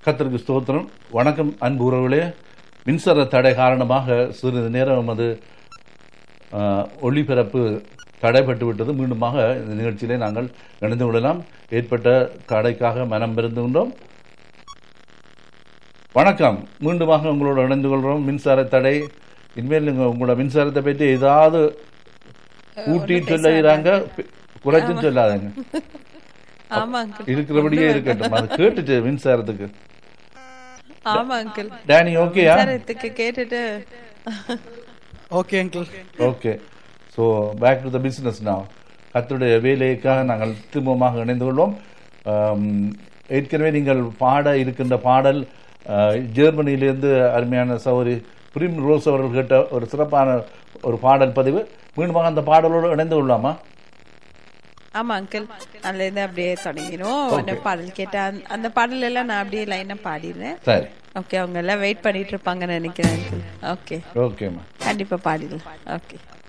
கத்தருக்கு ஸ்தோத்திரம் வணக்கம் அன்பு உறவுகளே மின்சார தடை காரணமாக சிறிது நேரம் அது ஆஹ், ஒளிபரப்பு தடைப்பட்டு விட்டது மீண்டுமாக இந்த நிகழ்ச்சியிலே நாங்கள் இணைந்து கொள்ளலாம் ஏற்பட்ட தடைக்காக மனம் பெருந்துகின்றோம் வணக்கம் மீண்டுமாக உங்களோட இணைந்து கொள்கிறோம் மின்சார தடை இனிமேல் நீங்க உங்களோட மின்சாரத்தை பற்றி ஏதாவது கூட்டி சொல்லுகிறாங்க குறைச்சும் சொல்லாதங்க ஆமா அங்கிள் இருக்கிறபடியே இருக்கட்டும் அது கேட்டுட்டு மின்சாரத்துக்கு ஆமா அங்கிள் டேனி ஓகேயா விசாரத்துக்கு கேட்டுட்டு okay uncle okay so back to the business நான் கத்தருடைய வேலைக்காக நாங்கள் திரும்பமாக இணைந்து கொள்வோம் ஆம், ஏற்கனவே நீங்கள் பாட இருக்கின்ற பாடல் ஆஹ், ஜெர்மனியிலிருந்து அருமையான சௌரி பிரிம் ரோஸ் அவர்கள் கேட்ட ஒரு சிறப்பான ஒரு பாடல் பதிவு மீண்டுமாக அந்த பாடலோடு இணைந்து கொள்ளலாமா ஆமா அங்கிள் அதுல இருந்து அப்படியே தொடங்கிடும் அந்த பாடல் கேட்ட அந்த- அந்த பாடல் எல்லாம் நான் அப்படியே லைனா பாடிடுறேன் சரி ஓகே அவங்க எல்லாம் வெயிட் பண்ணிட்டு இருப்பாங்கன்னு நினைக்கிறேன் அங்கிள் ஓகே ஓகேம்மா கண்டிப்பா பாடிடலாம் ஓகே